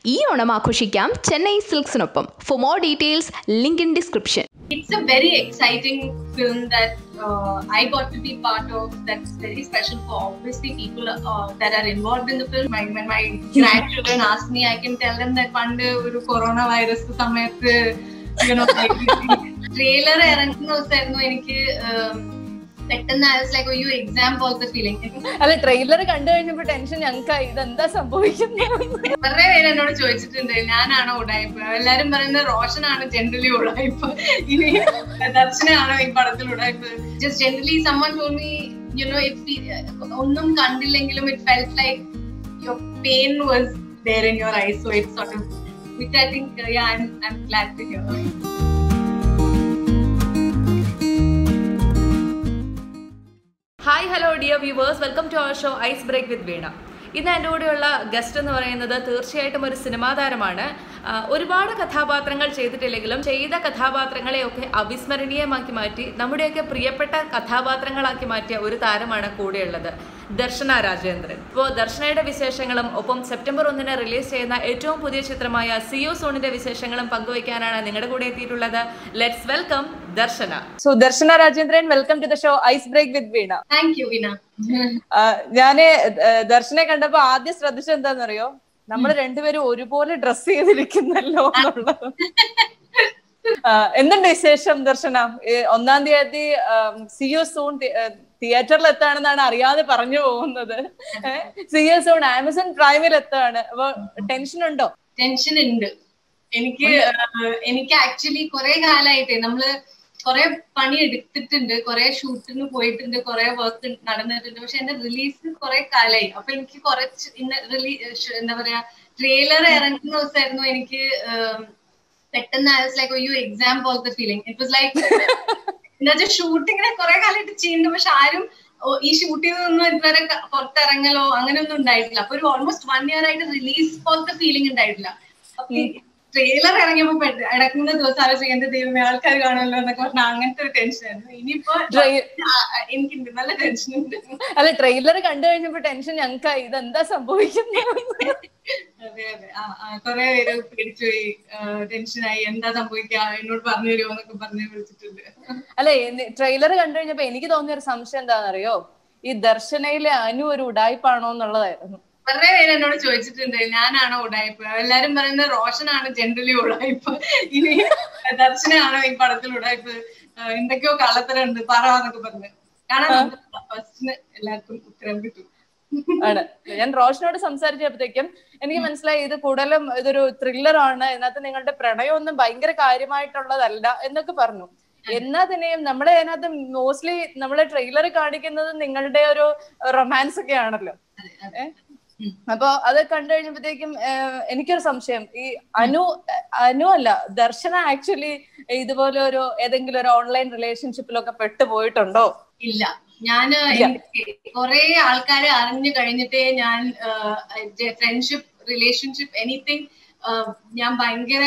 ഈ ഓണം ആഘോഷിക്കാം ചെന്നൈ സിൽക്സിനൊപ്പം for more details link in description it's a very exciting film that uh, I got to be part of. That's very special for obviously people uh, that are involved in the film. My, when my grandchildren ask me, I can tell them that പണ്ട് ഒരു coronavirus സമയത്ത് trailer ഇറങ്ങുന്ന ദിവസമായിരുന്നു എനിക്ക് um, പെട്ടെന്ന് I was like you exam പോലത്തെ feeling അല്ല trailer കണ്ടു കഴിഞ്ഞപ്പോ ടെൻഷൻ ഞങ്ങൾക്കായി ഇതെന്താ സംഭവിക്കുന്നത് കുറെ പേര് എന്നോട് ചോദിച്ചിട്ടുണ്ട് ഞാനാണോ ഉടായ്പ എല്ലാരും പറയുന്നത് റോഷനാണ് ജനറലി ഉടായ്പ ഇനി ദർശനാണോ ഈ പടത്തിൽ ഉടായ്പ just generally someone told me you know if ഒന്നും കണ്ടില്ലെങ്കിലും it felt like your pain was there in your eyes so it's sort of which i think uh, yeah i'm i'm glad to hear hi hello dear viewers welcome to our show ice break with Veena ഇന്ന് എൻ്റെ കൂടെയുള്ള guest എന്ന് പറയുന്നത് തീർച്ചയായിട്ടും ഒരു cinema താരമാണ് ആ, ഒരുപാട് കഥാപാത്രങ്ങൾ ചെയ്തിട്ടില്ലെങ്കിലും ചെയ്ത കഥാപാത്രങ്ങളെയൊക്കെ അവിസ്മരണീയമാക്കി മാറ്റി നമ്മുടെയൊക്കെ പ്രിയപ്പെട്ട കഥാപാത്രങ്ങളാക്കി മാറ്റിയ ഒരു താരമാണ് കൂടെയുള്ളത് ദർശന രാജേന്ദ്രൻ ഇപ്പോൾ ദർശനയുടെ വിശേഷങ്ങളും ഒപ്പം സെപ്റ്റംബർ ഒന്നിന് റിലീസ് ചെയ്യുന്ന ഏറ്റവും പുതിയ ചിത്രമായ സിയോ സോണിന്റെ വിശേഷങ്ങളും പങ്കുവയ്ക്കാനാണ് നിങ്ങളുടെ കൂടെ എത്തിയിട്ടുള്ളത് let's welcome Darshana so Darshana Rajendran welcome to the show ice break with Veena thank you vina ഞാന് ദർശനെ കണ്ടപ്പോ ആദ്യം ശ്രദ്ധിച്ചത് എന്താണെന്നറിയോ നമ്മൾ രണ്ടുപേരും ഒരുപോലെ ഡ്രസ് ചെയ്തിരിക്കുന്നല്ലോ എന്നുള്ളത് ആ, എന്തുണ്ട് വിശേഷം ദർശന ഏ, ഒന്നാം തീയതി സി യു സൂൺ തിയേറ്ററിൽ എത്താണെന്നാണ് അറിയാതെ പറഞ്ഞു പോകുന്നത് സി യു സൂൺ ആമസോൺ പ്രൈമിൽ എത്താണ് അപ്പൊ ടെൻഷൻ ഉണ്ടോ ടെൻഷൻ ഉണ്ട് എനിക്ക് ആഹ് എനിക്ക് ആക്ച്വലി കുറെ കാലായിട്ടേ നമ്മള് കുറെ പണി എടുത്തിട്ടുണ്ട് കുറെ ഷൂട്ടിന് പോയിട്ടുണ്ട് കുറെ വർക്ക് നടന്നിട്ടുണ്ട് പക്ഷെ എന്റെ റിലീസ് കുറെ കാലായി അപ്പൊ എനിക്ക് കുറച്ച് ഇന്ന് റിലീസ് എന്താ പറയാ ട്രെയിലർ ഇറങ്ങുന്ന ദിവസമായിരുന്നു എനിക്ക് ആം, പെട്ടെന്ന് I was like you exam പോലത്തെ ഫീലിംഗ് ഇറ്റ് വാസ് ലൈക്ക് എന്നുവെച്ചാൽ ഷൂട്ടിങ്ങിനെ കുറെ കാലമായിട്ട് ചെയ്യുന്നുണ്ട് പക്ഷെ ആരും ഓ, ഈ ഷൂട്ട് ചെയ്തൊന്നും ഇതുവരെ ക- പുറത്തിറങ്ങലോ അങ്ങനെയൊന്നും ഉണ്ടായിട്ടില്ല അപ്പൊ ഒരു ഓൾമോസ്റ്റ് വൺ ഇയർ ആയിട്ട് റിലീസ് പോലത്തെ ഫീലിംഗ് ഉണ്ടായിട്ടില്ല അപ്പൊ ട്രെയിലർ ഇറങ്ങിയപ്പോ പെട്ട- ഇടക്കുന്ന ദിവസം ആലോചിക്കും എന്റെ ദൈവമേ ആൾക്കാർ കാണുമല്ലോ എന്നൊക്കെ പറഞ്ഞ അങ്ങനത്തെ ഒരു ടെൻഷൻ ആയിരുന്നു ഇനിയിപ്പോ Trai- ആ- ആ, എനിക്കുണ്ട് നല്ല ടെൻഷൻ ഉണ്ട് അല്ല ട്രെയിലർ കണ്ടു കഴിഞ്ഞപ്പോ ടെൻഷൻ ഞങ്ങൾക്കായി ഇതെന്താ സംഭവിക്കുന്നത് അതെ അതെ ആ ആ, കുറെ പേര് പേടിച്ചുപോയി ടെൻഷനായി എന്താ സംഭവിക്കുക എന്നോട് പറഞ്ഞു തരുമോ എന്നൊക്കെ പറഞ്ഞ് വിളിച്ചിട്ടുണ്ട് അല്ലെ ട്രെയിലർ കണ്ടു കഴിഞ്ഞപ്പോ എനിക്ക് തോന്നിയ ഒരു സംശയം എന്താണെന്നറിയോ ഈ ദർശനയിലെ അനു ഒരു ഉടായ്പാണോ എന്നുള്ളതായിരുന്നു കുറെ പേര് എന്നോട് ചോദിച്ചിട്ടുണ്ട് ഞാനാണോ ഉടായ്പ എല്ലാരും പറയുന്നത് റോഷനാണ് ജനറലി ഉടായ്പ ഇനി ദർശനാണോ ഈ പടത്തിൽ ഉടായ്പ ആഹ് എന്തൊക്കെയോ കള്ളത്തരം ഉണ്ട് പറയാന്നൊക്കെ പറഞ്ഞ് കാണാൻ ഫസ്റ്റിന് എല്ലാവർക്കും ഉത്തരം കിട്ടും ആണ് ഞാൻ റോഷനോട് സംസാരിച്ചപ്പോഴത്തേക്കും എനിക്ക് മനസ്സിലായി ഇത് കൂടുതലും ഇതൊരു ത്രില്ലർ ആണ് ഇതിനകത്ത് നിങ്ങളുടെ പ്രണയമൊന്നും ഭയങ്കര കാര്യമായിട്ടുള്ളതല്ല എന്നൊക്കെ പറഞ്ഞു എന്നാ തന്നെയും നമ്മളെ അതിനകത്ത് മോസ്റ്റ്ലി നമ്മളെ ട്രെയിലർ കാണിക്കുന്നത് നിങ്ങളുടെ ഒരു റൊമാൻസ് ഒക്കെ ആണല്ലോ അതെ, അതെ. ഏ? അപ്പൊ അത് കണ്ടു കഴിഞ്ഞപ്പോഴത്തേക്കും ഏഹ്, എനിക്കൊരു സംശയം ഈ അനു അനു അല്ല ദർശന ആക്ച്വലി ഇതുപോലെ ഒരു ഏതെങ്കിലും ഒരു ഓൺലൈൻ റിലേഷൻഷിപ്പിലൊക്കെ പെട്ടുപോയിട്ടുണ്ടോ ഇല്ല ഞാന് കുറെ ആൾക്കാരെ അറിഞ്ഞു കഴിഞ്ഞിട്ടേ ഞാൻ ഫ്രണ്ട്ഷിപ്പ് റിലേഷൻഷിപ്പ് എനിത്തിങ് ഞാൻ ഭയങ്കര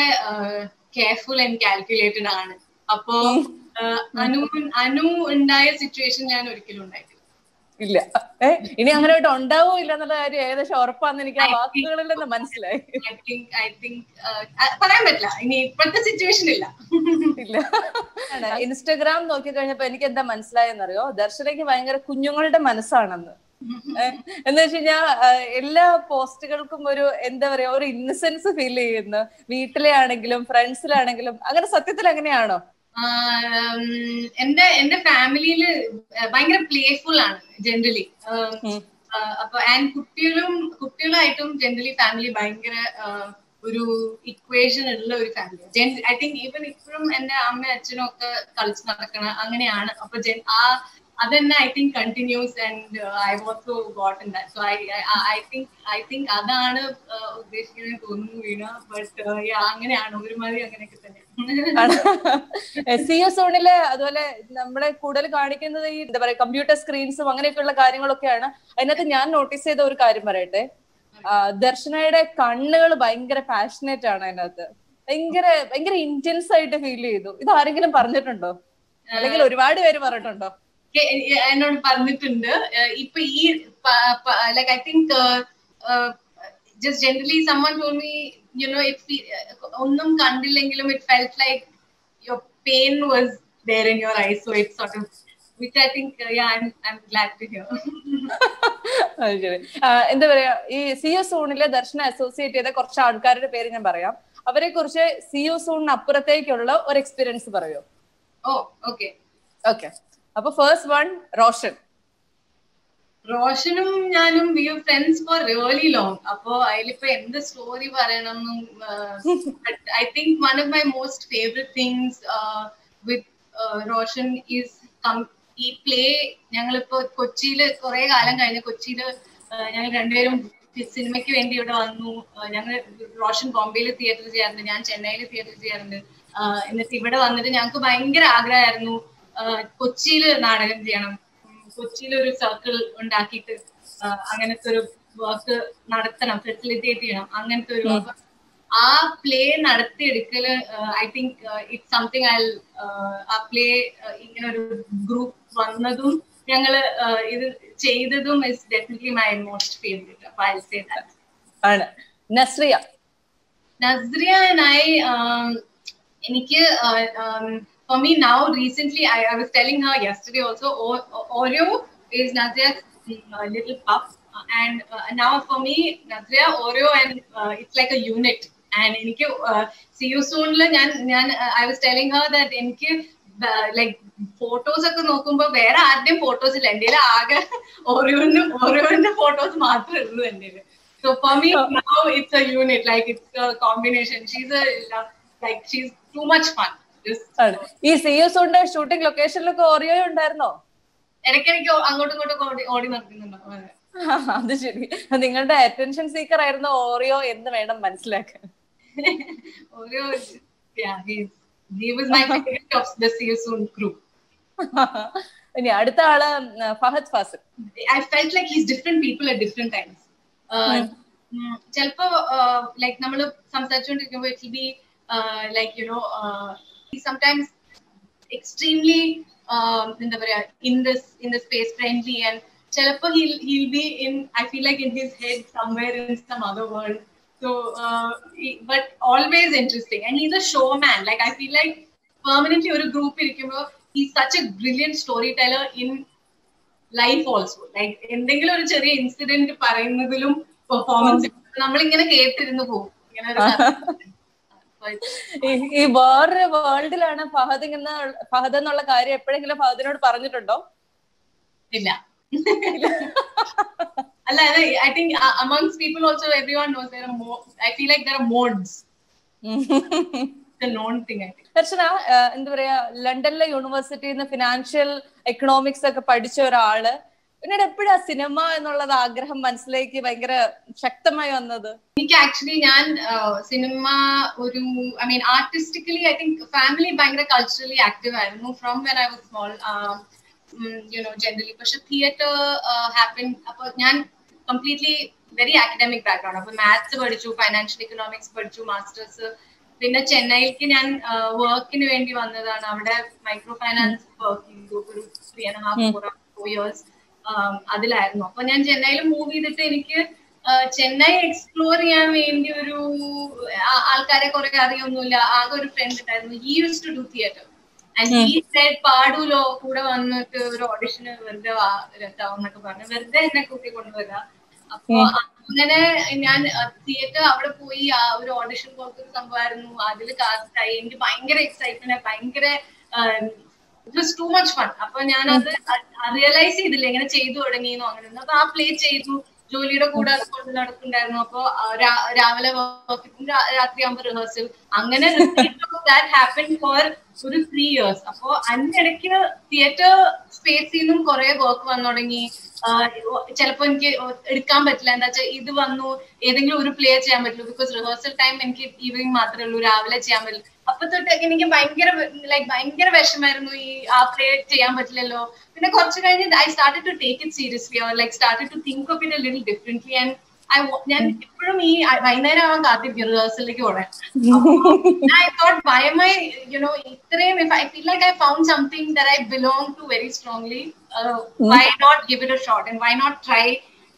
കെയർഫുൾ ആൻഡ് കാൽക്കുലേറ്റഡ് ആണ് അപ്പോ ആഹ് അനു അനു ഉണ്ടായ സിറ്റുവേഷൻ ഞാൻ ഒരിക്കലും ഉണ്ടായിട്ടില്ല ഇല്ല ഏ ഇനി അങ്ങനെ ഒരു ഉണ്ടാവോ ഇല്ല എന്നുള്ള കാര്യം ഏകദേശം ഉറപ്പാന്ന് എനിക്ക് ആ വാക്കുകളിൽ നിന്ന് മനസ്സിലായി ഐ തിങ്ക് ഐ തിങ്ക് പറയാൻ പറ്റില്ല ഇനി ഇപ്പോഴത്തെ സിറ്റുവേഷൻ ഇല്ല ഇല്ല ഇൻസ്റ്റഗ്രാം നോക്കി കഴിഞ്ഞപ്പോ എനിക്ക് എന്താ മനസ്സിലായെന്നറിയോ ദർശനയ്ക്ക് ഭയങ്കര കുഞ്ഞുങ്ങളുടെ മനസ്സാണെന്ന് ഏ, എന്ന് വെച്ച് കഴിഞ്ഞാൽ എല്ലാ പോസ്റ്റുകൾക്കും ഒരു എന്താ പറയാ ഒരു ഇന്നസെൻസ് ഫീൽ ചെയ്യുന്നു വീട്ടിലെ ആണെങ്കിലും ഫ്രണ്ട്സിലാണെങ്കിലും അങ്ങനെ സത്യത്തിൽ അങ്ങനെയാണോ ആം, എന്റെ എന്റെ ഫാമിലിയില് ഭയങ്കര പ്ലേഫുൾ ആണ് ജനറലി ഉം. അപ്പൊ ആൻഡ് കുട്ടികളും കുട്ടികളായിട്ടും ജനറലി ഫാമിലി ഭയങ്കര ആ, ഒരു ഇക്വേഷൻ ഉള്ള ഒരു ഫാമിലി ഐ തിങ്ക് ഈവൻ ഇപ്പോഴും എന്റെ അമ്മയും അച്ഛനും ഒക്കെ കളിച്ച് നടക്കണ അങ്ങനെയാണ് അപ്പൊ ജൻ ആ അതന്നെ I think continues and I also got in that so I I think I think അതാണ് ആ, ഉദ്ദേശിക്കുന്നത് തോന്നുന്നു വീണ ബട്ട് അങ്ങനെയാണ് ഒരുമാതിരി അങ്ങനെയൊക്കെ തന്നെ സി എസ് സോണില് അതുപോലെ നമ്മളെ കൂടുതൽ കാണിക്കുന്നത് ഈ എന്താ പറയാ കമ്പ്യൂട്ടർ സ്ക്രീൻസും അങ്ങനെയൊക്കെയുള്ള കാര്യങ്ങളൊക്കെയാണ് അതിനകത്ത് ഞാൻ നോട്ടീസ് ചെയ്ത ഒരു കാര്യം പറയട്ടെ ആ, ദർശനയുടെ കണ്ണുകൾ ഭയങ്കര പാഷനേറ്റ് ആണ് അതിനകത്ത് ഭയങ്കര ഭയങ്കര ഇന്റൻസ് ആയിട്ട് ഫീൽ ചെയ്തു ഇത് ആരെങ്കിലും പറഞ്ഞിട്ടുണ്ടോ അല്ലെങ്കിൽ ഒരുപാട് പേര് പറഞ്ഞിട്ടുണ്ടോ കെ- എ- എന്നോട് പറഞ്ഞിട്ടുണ്ട് ഏഹ് ഇപ്പൊ ഈ like I think just generally someone told me you know it fe- ഒന്നും കണ്ടില്ലെങ്കിലും it felt like your pain was there in your eyes so it sort of which i think uh, yeah i'm i'm glad to hear അത് ശരി ആ, എന്താ പറയാ ഈ C U സൂണിലെ Darshana associate ചെയ്ത കുറച്ച് ആൾക്കാരുടെ പേര് ഞാൻ പറയാം അവരെ കുറിച്ച് സി ഒ സൂണിന് അപ്പുറത്തേക്കുള്ള ഒരു എക്സ്പീരിയൻസ് പറയോ oh okay ഓക്കെ അപ്പൊ ഫസ്റ്റ് വൺ റോഷൻ റോഷനും ഞാനും we friends for really long അപ്പോ അതിലിപ്പോ എന്ത് സ്റ്റോറി പറയണം I think one of my most favourite things with Roshan is ഈ പ്ലേ ഞങ്ങളിപ്പോ കൊച്ചിയില് കുറെ കാലം കഴിഞ്ഞ് കൊച്ചിയില് ഞങ്ങൾ രണ്ടുപേരും സിനിമയ്ക്ക് വേണ്ടി ഇവിടെ വന്നു ഞങ്ങൾ റോഷൻ ബോംബെയിൽ തിയേറ്റർ ചെയ്യാറുണ്ട് ഞാൻ ചെന്നൈയിൽ തിയേറ്റർ ചെയ്യാറുണ്ട് ആഹ് എന്നിട്ട് ഇവിടെ വന്നിട്ട് ഞങ്ങൾക്ക് ഭയങ്കര ആഗ്രഹമായിരുന്നു കൊച്ചിയിൽ നാടകം ചെയ്യണം കൊച്ചിയിൽ ഒരു സർക്കിൾ ഉണ്ടാക്കിയിട്ട് ആഹ് അങ്ങനത്തെ ഒരു വർക്ക് നടത്തണം ഫെസിലിറ്റേറ്റ് ചെയ്യണം അങ്ങനത്തെ ഒരു work. ആ പ്ലേ നടത്തിയെടുക്കല് I think it's something I ആ പ്ലേ ഇങ്ങനെ ഒരു ഗ്രൂപ്പ് വന്നതും ഞങ്ങള് ആഹ് ഇത് ചെയ്തതും is definitely my most favourite അപ്പൊ ഐ സേ ദാറ്റ് ആണ് Nazriya Nazriya and I, um, എനിക്ക് for me now recently I, I was telling her yesterday also O- O- Oreo is Nazria's uh, little pup uh, and uh, now for me Nazria Oreo and uh, it's like a unit and എനിക്ക് see you സൂണില് ഞാൻ ഞാൻ I was telling her that എനിക്ക് like photos ഒക്കെ നോക്കുമ്പോ വേറെ ആരുടെയും photos ഇല്ല എന്റെ ആകെ ഓരോന്ന് ഓരോന്റെ ഫോട്ടോസ് മാത്രമേ ഉള്ളൂ എന്റെ So for me now it's a unit, like it's a combination. She's a like she's too much fun. Just ആണ് ഈ സി ഒ സൂണിന്റെ ഷൂട്ടിംഗ് ലൊക്കേഷനിലൊക്കെ ഓറിയോ ഉണ്ടായിരുന്നോ ഇടയ്ക്കിടയ്ക്ക് അങ്ങോട്ടും ഇങ്ങോട്ടും ഓടി ഓടി നടക്കുന്നുണ്ടോ അതെ. അത് ശരി നിങ്ങളുടെ അറ്റൻഷൻ സീക്കർ ആയിരുന്നു ഓറിയോ എന്ന് വേണം മനസ്സിലാക്കാൻ ഓരോ yeah, he's he was my favorite of the See You Soon crew. ഇനി അടുത്ത ആള് ഉം, Fahadh Faasil I felt like he's different people at different times. Uh, mm, ചിലപ്പോ ലൈക്ക് നമ്മൾ സംസാരിച്ചുകൊണ്ടിരിക്കുമ്പോൾ it be like you know sometimes extremely എന്താ പറയാ in this in the space friendly and ചിലപ്പോ he'll he'll be in I feel like in his head somewhere in some other world so but always interesting and he's a showman like I feel like permanently ഒരു group ഇരിക്കുമ്പോൾ he such a brilliant storyteller in life also like എന്തെങ്കിലും ഒരു ചെറിയ incident പറയുന്നതിലും performance നമ്മളിങ്ങനെ കേട്ടിരുന്നു പോകും ഇങ്ങനെ ഒരു കഥ. So it's- ഈ- ഈ വേറൊരു വേൾഡിലാണ് ഫഹദ് ഇങ്ങനെ ഫഹദ് എന്നുള്ള കാര്യം എപ്പോഴെങ്കിലും ഫഹദിനോട് പറഞ്ഞിട്ടുണ്ടോ ഇല്ല അല്ല I think amongst people also everyone knows I feel like there are mods none thing I think Darshana ആ, എന്താ പറയാ ലണ്ടനിലെ യൂണിവേഴ്സിറ്റിയിൽ നിന്ന് ഫിനാൻഷ്യൽ എക്കണോമിക്സ് ഒക്കെ പഠിച്ച ഒരാള് പിന്നീട് എപ്പോഴാ സിനിമ എന്നുള്ളത് ആഗ്രഹം മനസ്സിലേക്ക് ഭയങ്കര ശക്തമായി വന്നത് എനിക്ക് ആക്ച്വലി ഞാൻ സിനിമ ഒരു I mean artistically I think family ഭയങ്കര കൾച്ചറലി ആക്റ്റീവ് ആയിരുന്നു from when I was small you know generally പക്ഷെ തിയേറ്റർ ഹാപ്പൻ അപ്പൊ ഞാൻ കംപ്ലീറ്റ്ലി വെരി അക്കാഡമിക് ബാക്ക്ഗ്രൗണ്ട് അപ്പൊ മാത്സ് പഠിച്ചു ഫൈനാൻഷ്യൽ എക്കണോമിക്സ് പഠിച്ചു മാസ്റ്റേഴ്സ് പിന്നെ ചെന്നൈക്ക് ഞാൻ വർക്കിന് വേണ്ടി വന്നതാണ് അവിടെ മൈക്രോ ഫൈനാൻസ് വർക്ക് ചെയ്തു ഒരു three and half four four years അതിലായിരുന്നു അപ്പൊ ഞാൻ ചെന്നൈയിൽ മൂവ് ചെയ്തിട്ട് എനിക്ക് ആ, ചെന്നൈ എക്സ്പ്ലോർ ചെയ്യാൻ വേണ്ടി ഒരു ആ- ആൾക്കാരെ കുറെ അറിയൊന്നുമില്ല ആകെ ഒരു ഫ്രണ്ട് ഉണ്ടായിരുന്നു he use to do theatre and he said പാടൂലോ കൂടെ വന്നിട്ട് ഒരു ഓഡിഷന് വെറുതെ വാ രസാവും എന്നൊക്കെ പറഞ്ഞു വെറുതെ എന്നെ കൂട്ടി കൊണ്ടുവരാ അപ്പൊ അങ്ങനെ ഞാൻ തിയേറ്റർ അവിടെ പോയി ആ ഒരു ഓഡിഷൻ പോലത്തെ ഒരു സംഭവമായിരുന്നു അതിൽ കാസ്റ്റായി എനിക്ക് ഭയങ്കര എക്സൈറ്റ്മെന്റ് ഭയങ്കര it was too much fun അപ്പൊ ഞാനത് റിയലൈസ് ചെയ്തില്ല ഇങ്ങനെ ചെയ്തു തുടങ്ങിയെന്നോ അങ്ങനെ അപ്പൊ ആ പ്ലേ ചെയ്തു ജോലിയുടെ കൂടെ അത് കൊണ്ട് നടക്കുന്നുണ്ടായിരുന്നു അപ്പൊ ആ, രാ- രാവിലെ വർക്ക് രാത്രി ആകുമ്പോൾ റിഹേഴ്സൽ അങ്ങനെ ദാറ്റ് ഹാപ്പൻ ഫോർ ഒരു ത്രീ ഇയേഴ്സ് അപ്പൊ അതിനിടയ്ക്ക് തിയേറ്റർ സ്പേസിൽ നിന്നും കുറെ വർക്ക് വന്നു തുടങ്ങി ചിലപ്പോ എനിക്ക് എടുക്കാൻ പറ്റില്ല എന്താ വെച്ചാൽ ഇത് വന്നു ഏതെങ്കിലും ഒരു പ്ലേ ചെയ്യാൻ പറ്റുള്ളൂ ബിക്കോസ് റിഹേഴ്സൽ ടൈം എനിക്ക് ഈവനിങ് മാത്രമേ ഉള്ളൂ രാവിലെ ചെയ്യാൻ പറ്റില്ല അപ്പൊ തൊട്ടൊക്കെ എനിക്ക് ഭയങ്കര ലൈക്ക് ഭയങ്കര വിഷമായിരുന്നു ഈ ആ പ്ലേ ചെയ്യാൻ പറ്റില്ലല്ലോ പിന്നെ കുറച്ച് കഴിഞ്ഞ് I started to take it seriously or like started to think of it little differently and I ഞാൻ എപ്പോഴും ഈ വൈകുന്നേരം ആവാൻ കാത്തിരിക്കും റിഹേഴ്സലിലേക്ക് ഓടാൻ I thought, why am I, you know, ഇത്രയും if I feel like I found something that I belong to very strongly, uh, why not give it a shot and why not try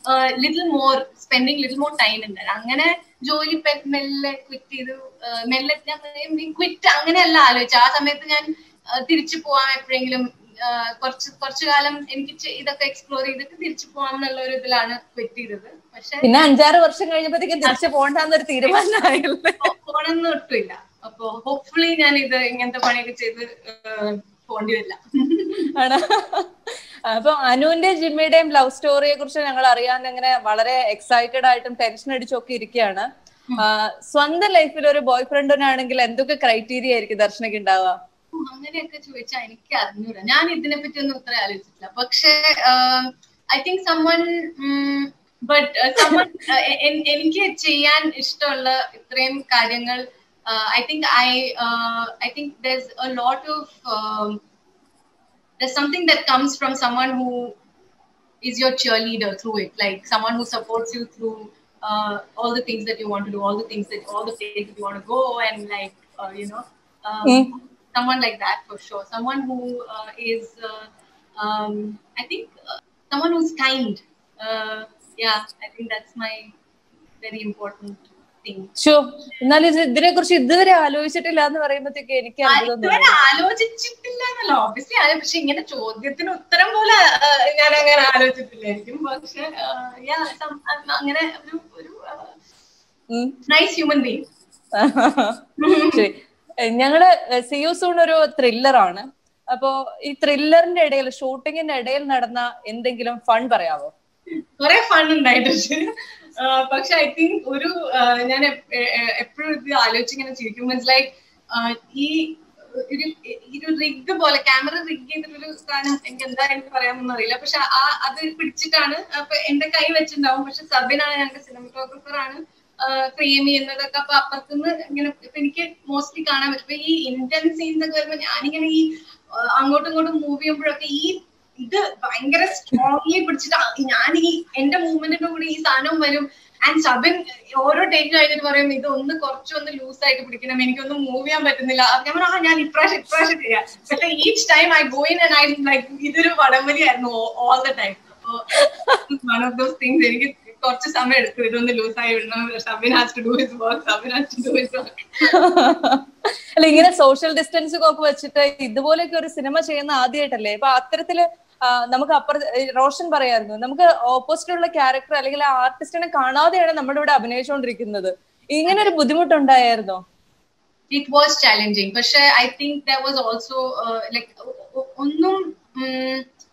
little more spending little more time ഉണ്ട് അങ്ങനെ ജോലി പെ- മെല്ലെ quit ചെയ്തു ആ, മെല്ലെ ഞാൻ quit അങ്ങനെയല്ല ആലോചിച്ചു ആ സമയത്ത് ഞാൻ ആ, തിരിച്ചു പോവാൻ എപ്പോഴെങ്കിലും ആ, കുറച്ച് കുറച്ചു കാലം എനിക്ക് ചെ- ഇതൊക്കെ എക്സ്പ്ലോർ ചെയ്തിട്ട് തിരിച്ചു പോവാം എന്നുള്ള ഒരു ഇതിലാണ് ക്വിറ്റ് ചെയ്തത് പക്ഷെ പിന്നെ അഞ്ചാറ് വർഷം കഴിഞ്ഞപ്പോഴത്തേക്കും തിരിച്ചു പോകണ്ടെന്നൊരു തീരുമാനമായില്ലേ പോണെന്ന് ഒട്ടുമില്ല അപ്പൊ ഹോപ്പ്ഫുള്ളി ഞാൻ ഇത് ഇങ്ങനത്തെ പണിയൊക്കെ ചെയ്ത് ആ, പോണ്ടി വരില്ല ആണ് അപ്പൊ അനുവിന്റെ ജിമ്മിയുടെയും ലവ് സ്റ്റോറിയെ കുറിച്ച് ഞങ്ങൾ അറിയാൻ ഇങ്ങനെ വളരെ എക്സൈറ്റഡ് ആയിട്ടും ടെൻഷൻ അടിച്ചും ഒക്കെ ഇരിക്കുകയാണ് ആ, സ്വന്തം ലൈഫിൽ ഒരു ബോയ് ഫ്രണ്ടിനാണെങ്കിൽ എന്തൊക്കെ ക്രൈറ്റീരിയ ആയിരിക്കും ദർശനക്ക് ഉണ്ടാവുക ഉം, അങ്ങനെയൊക്കെ ചോദിച്ചാൽ എനിക്ക് അറിഞ്ഞൂടാ ഞാൻ ഇതിനെ പറ്റി ഒന്നും ഇത്ര ആലോചിച്ചിട്ടില്ല പക്ഷേ I think someone but someone എനിക്ക് ചെയ്യാൻ ഇഷ്ടമുള്ള ഇത്രയും കാര്യങ്ങൾ I think I I think there's a lot of there's something that comes from someone who is your cheerleader through it, like someone who supports you through uh, all the things that you want to do, all the things that all the places you want to go, and like uh, you know, um, Mm. someone like that for sure. Someone who uh, is, uh, um, I think, uh, someone who's kind. Uh, yeah, I think that's my very important thing. Show എന്നാൽ ഇത് ഇതിനെ കുറിച്ച് ഇതുവരെ ആലോചിച്ചിട്ടില്ല എന്ന് പറയുമ്പോഴത്തേക്ക് എനിക്ക് അത്ഭുതം തോന്നുന്നു. ഇതുവരെ ആലോചിച്ചിട്ടില്ല എന്നല്ല ഓബിയസ്ലി പക്ഷെ ഇങ്ങനെ ചോദ്യത്തിന് ഉത്തരം പോലെ ആ, ഞാൻ അങ്ങനെ ആലോചിച്ചിട്ടില്ലായിരിക്കും പക്ഷെ ആ, yeah, some- അങ്ങനെ ഒരു ഒരു ഉം. നൈസ് ഹ്യൂമൻ ബീങ് ശരി എഹ് ഞങ്ങള് സിയു സൂൺ ഒരു ത്രില്ലറാണ് അപ്പോ ഈ ത്രില്ലറിന്റെ ഇടയിൽ ഷൂട്ടിങ്ങിന്റെ ഇടയിൽ നടന്ന എന്തെങ്കിലും ഫൺ പറയാവോ കുറെ ഫൺ ഉണ്ടായിട്ടുണ്ട് ആ, പക്ഷെ ഐ തിങ്ക് ഒരു ആ, ഞാൻ എപ്പോഴും ഇത് ആലോചിച്ചിങ്ങനെ ചിരിക്കും മീൻസ് ലൈക്ക് ഈ ഒരു ഈ ഒരു റിഗ് പോലെ ക്യാമറ റിഗ് ചെയ്തിട്ടൊരു സാധനം എനിക്ക് എന്താ എനിക്ക് പറയാമെന്നൊന്നും അറിയില്ല പക്ഷെ ആ അത് പിടിച്ചിട്ടാണ് അപ്പൊ എന്റെ കൈ വെച്ചിട്ടുണ്ടാവും പക്ഷെ സബിനാണ് ഞങ്ങളുടെ സിനിമറ്റോഗ്രാഫർ ആണ് ഫ്രെയിം ചെയ്യുന്നതൊക്കെ അപ്പൊ അപ്പുറത്തുനിന്ന് ഇങ്ങനെ ഇപ്പൊ എനിക്ക് മോസ്റ്റ്ലി കാണാൻ പറ്റും ഇപ്പൊ ഈ ഇന്ത്യൻ സീൻസ് ഒക്കെ വരുമ്പോ ഞാനിങ്ങനെ ഈ ആ, അങ്ങോട്ടും ഇങ്ങോട്ടും മൂവ് ചെയ്യുമ്പോഴൊക്കെ ഈ ഇത് ഭയങ്കര സ്ട്രോങ്ലി പിടിച്ചിട്ട് ആ- ഞാൻ ഈ എന്റെ മൂവ്മെന്റിന്റെ കൂടെ ഈ സാധനം വരും ആൻഡ് സബിൻ ഓരോ ടേക്ക് കഴിഞ്ഞിട്ട് പറയും ഇത് ഒന്ന് കുറച്ചൊന്ന് ലൂസ് ആയിട്ട് പിടിക്കണം എനിക്കൊന്നും മൂവ് ചെയ്യാൻ പറ്റുന്നില്ല അപ്പൊ ഞാൻ പറഞ്ഞു, ആ ഞാൻ ഇപ്രാവശ്യം ഇപ്രാവശ്യം ചെയ്യാം പക്ഷെ each time I go in and I like ഇതൊരു വടംവലി ആയിരുന്നു ഓൾ ദ ടൈം അപ്പൊ വൺ ഓഫ് ദോസ് തിങ്സ് എനിക്ക് കുറച്ച് സമയം എടുക്കും ഇതൊന്ന് ലൂസ് ആയി വിടണം Sabin has to do his work Sabin has to do his work അല്ല ഇങ്ങനെ സോഷ്യൽ ഡിസ്റ്റൻസ് ഒക്കെ വെച്ചിട്ട് ഇതുപോലെയൊക്കെ ഒരു സിനിമ ചെയ്യുന്ന ആദ്യമായിട്ടല്ലേ അപ്പൊ അത്തരത്തില് ആ, നമുക്ക് അപ്പുറത്ത് ഏ, റോഷൻ പറയായിരുന്നു നമുക്ക് ഓപ്പോസിറ്റ് ഉള്ള ക്യാരക്ടർ അല്ലെങ്കിൽ ആ ആർട്ടിസ്റ്റിനെ കാണാതെയാണ് നമ്മുടെ ഇവിടെ അഭിനയിച്ചുകൊണ്ടിരിക്കുന്നത് ഇങ്ങനെ ഒരു ബുദ്ധിമുട്ടുണ്ടായിരുന്നോ ഇറ്റ് വാസ് ചാലഞ്ചിങ് പക്ഷെ I think there was also like ഒന്നും ഉം,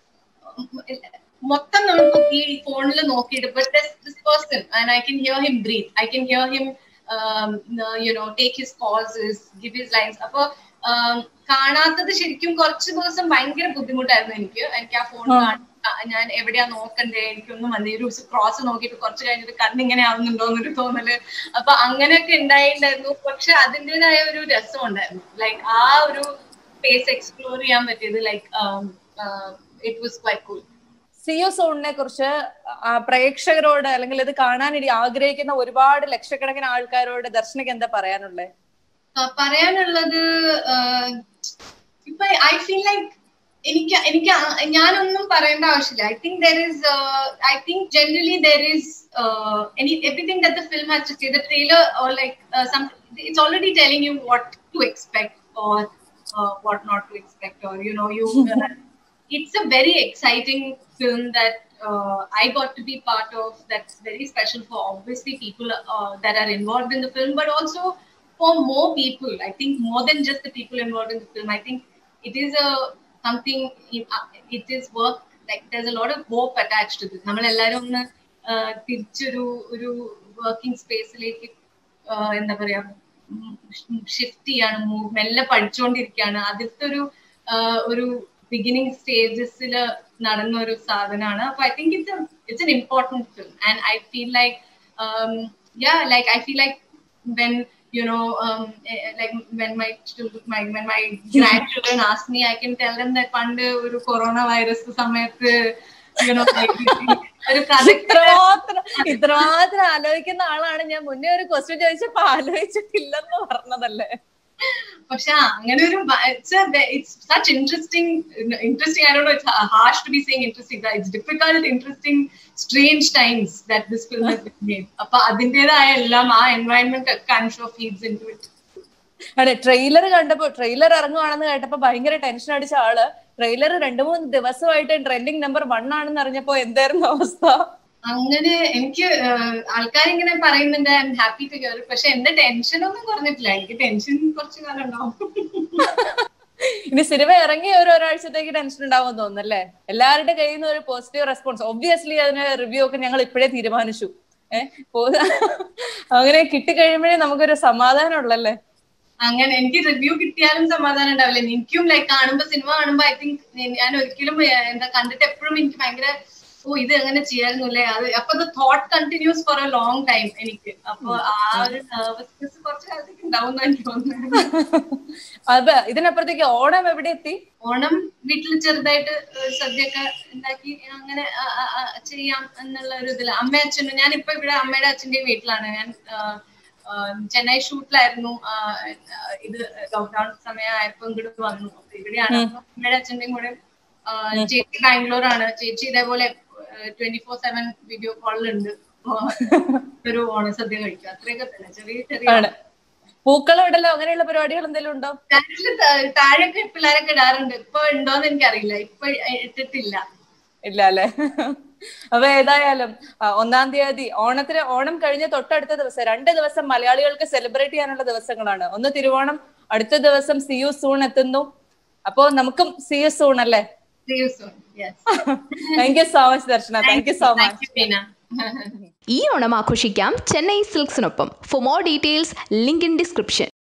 മൊത്തം നമുക്ക് ഈ ഫോണിൽ നോക്കിയിട്ട് but this person and I can hear him breathe I can hear him you know take his calls give his lines അപ്പൊ um, കാണാത്തത് ശരിക്കും കുറച്ച് ദിവസം ഭയങ്കര ബുദ്ധിമുട്ടായിരുന്നു എനിക്ക് എനിക്ക് ആ ഫോൺ ഞാൻ എവിടെയാ നോക്കണ്ടേ എനിക്കൊന്നും മതി ഒരു ക്രോസ് നോക്കിയിട്ട് കുറച്ച് കഴിഞ്ഞിട്ട് കണ്ണിങ്ങനെ ആവുന്നുണ്ടോ എന്നൊരു തോന്നല് അപ്പൊ അങ്ങനെയൊക്കെ ഉണ്ടായിട്ടുണ്ടായിരുന്നു പക്ഷെ അതിൻ്റെതായ ഒരു രസം ഉണ്ടായിരുന്നു ലൈക്ക് ആ ഒരു സ്പേസ് എക്സ്പ്ലോർ ചെയ്യാൻ പറ്റിയത് like it was quite cool സിയോ സോണിനെ കുറിച്ച് ആ, പ്രേക്ഷകരോട് അല്ലെങ്കിൽ ഇത് കാണാൻ ഇനി ആഗ്രഹിക്കുന്ന ഒരുപാട് ലക്ഷക്കണക്കിന് ആൾക്കാരോട് ദർശനക്ക് എന്താ പറയാനുള്ളത് പറയാനുള്ളത് ആഹ്, ഇപ്പൊ ഐ ഫീൽ ലൈക്ക് എനിക്ക് എനിക്ക് ആ- ഞാനൊന്നും പറയേണ്ട ആവശ്യമില്ല I think there is I think generally there is any everything that the film has to say the trailer or like some it's already telling you what to expect or what not to expect or you know you it's a very exciting film that uh, I got to be part of. That's very special for obviously people uh, that are involved in the film, but also for more people. I think more than just the people involved in the film. I think it is a something. uh, It is work. Like there's a lot of hope attached to this. നമ്മളെല്ലാരും ഒന്ന് uh, തിരിച്ചൊരു ഒരു working സ്പേസിലേക്ക് എന്താ പറയാ shift ചെയ്യാണ് move- മെല്ലെ പഠിച്ചുകൊണ്ടിരിക്കുകയാണ് അതിലത്തെ ഒരു ആഹ് ഒരു ബിഗിനിങ് സ്റ്റേജസിൽ നടന്ന ഒരു സാധനമാണ് അപ്പൊ I think it's it's an important film and I feel like yeah like I feel like when you know um, eh, eh, like when my children my when my grandchildren ask me i can tell them that പണ്ട് ഒരു coronavirus സമയത്ത് you know like, ഒരു കഥ ഇത്രമാത്രം ഇത്രമാത്രം ആലോചിക്കുന്ന ആളാണ് ഞാൻ മുന്നേ ഒരു ക്വസ്റ്റ്യൻ ചോദിച്ചപ്പോ ആലോചിച്ചിട്ടില്ലെന്ന് പറഞ്ഞതല്ലേ പക്ഷെ ആ, അങ്ങനെ ഒരു it's such interesting interesting I do it's harsh to be saying interesting it's difficult interesting strange times that this film has been made അപ്പൊ അതിന്റേതായ എല്ലാം ആ എൻവയൺമെന്റ് ഒക്കെ I show feeds into it അതെ ട്രെയിലർ കണ്ടപ്പോ trailer ഇറങ്ങുവാണെന്ന് കേട്ടപ്പോ ഭയങ്കര ടെൻഷൻ അടിച്ച ആള് ട്രെയിലർ രണ്ടു മൂന്ന് ദിവസമായിട്ട് ട്രെൻഡിങ് നമ്പർ വൺ ആണെന്ന് അറിഞ്ഞപ്പോ എന്തായിരുന്നു അവസ്ഥ അങ്ങനെ എനിക്ക് ആൾക്കാർ ഇങ്ങനെ പറയുന്നുണ്ട് I'm happy to hear പക്ഷെ എന്റെ ടെൻഷൻ ഒന്നും കുറഞ്ഞിട്ടില്ല എനിക്ക് ടെൻഷൻ കുറച്ച് കാലം ഉണ്ടാവും ഇനി സിനിമ ഇറങ്ങി ഒരു ഒരാഴ്ചത്തേക്ക് ടെൻഷൻ ഉണ്ടാവും തോന്നുന്നല്ലേ എല്ലാവരുടെ കയ്യിൽ നിന്ന് ഒരു പോസിറ്റീവ് റെസ്പോൺസ് ഒബ്വിയസ്ലി അതിന് റിവ്യൂ ഒക്കെ ഞങ്ങൾ ഇപ്പോഴേ തീരുമാനിച്ചു ഏഹ് അങ്ങനെ കിട്ടിക്കഴിയുമ്പോഴേ നമുക്കൊരു സമാധാനം ഉള്ളല്ലേ അങ്ങനെ എനിക്ക് റിവ്യൂ കിട്ടിയാലും സമാധാനം ഉണ്ടാവില്ല എനിക്കും ലൈക്ക് കാണുമ്പോ സിനിമ കാണുമ്പോ ഐ തിങ്ക് ഞാൻ ഒരിക്കലും ഏർ, എന്താ കണ്ടിട്ട് എപ്പോഴും എനിക്ക് ഭയങ്കര ഓ ഇത് എങ്ങനെ ചെയ്യായിരുന്നു അല്ലേ അത് അപ്പൊ the thought continues for a long time എനിക്ക് അപ്പൊ ആ ഒരു നെർവസ്നെസ് കുറച്ച് കാലത്തേക്ക് ഉണ്ടാവും എന്ന് എനിക്ക് തോന്നുന്നു അതെ ഇതിനപ്പുറത്തേക്ക് ഓണം എവിടെ എത്തി ഓണം വീട്ടിൽ ചെറുതായിട്ട് ഏഹ് സദ്യയൊക്കെ ഉണ്ടാക്കി അങ്ങനെ ആ, ആ, ആ, ചെയ്യാം എന്നുള്ള ഒരു ഇതില് അമ്മ അച്ഛനും ഞാൻ ഇപ്പൊ ഇവിടെ അമ്മയുടെ അച്ഛന്റെയും വീട്ടിലാണ് ഞാൻ ആഹ്, ആഹ്, ചെന്നൈ ഷൂട്ടിലായിരുന്നു ആഹ്, ആഹ്, ഇത് ലോക്ക്ഡൌൺ സമയമായപ്പോ ഇങ്ങോട്ട് വന്നു അപ്പൊ ഇവിടെയാണ് അപ്പൊ അമ്മയുടെ അച്ഛന്റെയും കൂടെ ആഹ്, ചേച്ചി ബാംഗ്ലൂരാണ് ചേച്ചി ഇതേപോലെ ട്വന്റി ഫോർ സെവൻ വീഡിയോ കോളിലുണ്ട് ഒരു ഓണസദ്യ കഴിക്കുക അത്രയൊക്കെ തന്നെ ചെറിയ ചെറിയ ആണ് പൂക്കളം ഇടലോ അങ്ങനെയുള്ള പരിപാടികൾ എന്തെങ്കിലും ഉണ്ടോ കാറ്റില് താഴെയൊക്കെ പിള്ളേരൊക്കെ ഇടാറുണ്ട് ഇപ്പൊ ഉണ്ടോന്ന് എനിക്കറിയില്ല ഇപ്പൊ ഇട്ടിട്ടില്ല ഇല്ല അല്ലെ അപ്പൊ ഏതായാലും ആ, ഒന്നാം തീയതി ഓണത്തിന് ഓണം കഴിഞ്ഞ തൊട്ടടുത്ത ദിവസം രണ്ട് ദിവസം മലയാളികൾക്ക് സെലിബ്രേറ്റ് ചെയ്യാനുള്ള ദിവസങ്ങളാണ് ഒന്ന് തിരുവോണം അടുത്ത ദിവസം സി യു സൂൺ എത്തുന്നു അപ്പോ നമുക്കും സി യു സൂൺ അല്ലേ See you soon. Yes. Thank you so much Darshana thank you so Thank much you, Meena. ഈ ഓണം ആഘോഷിക്കാം ചെന്നൈ സിൽക്സിനൊപ്പം for more details link in description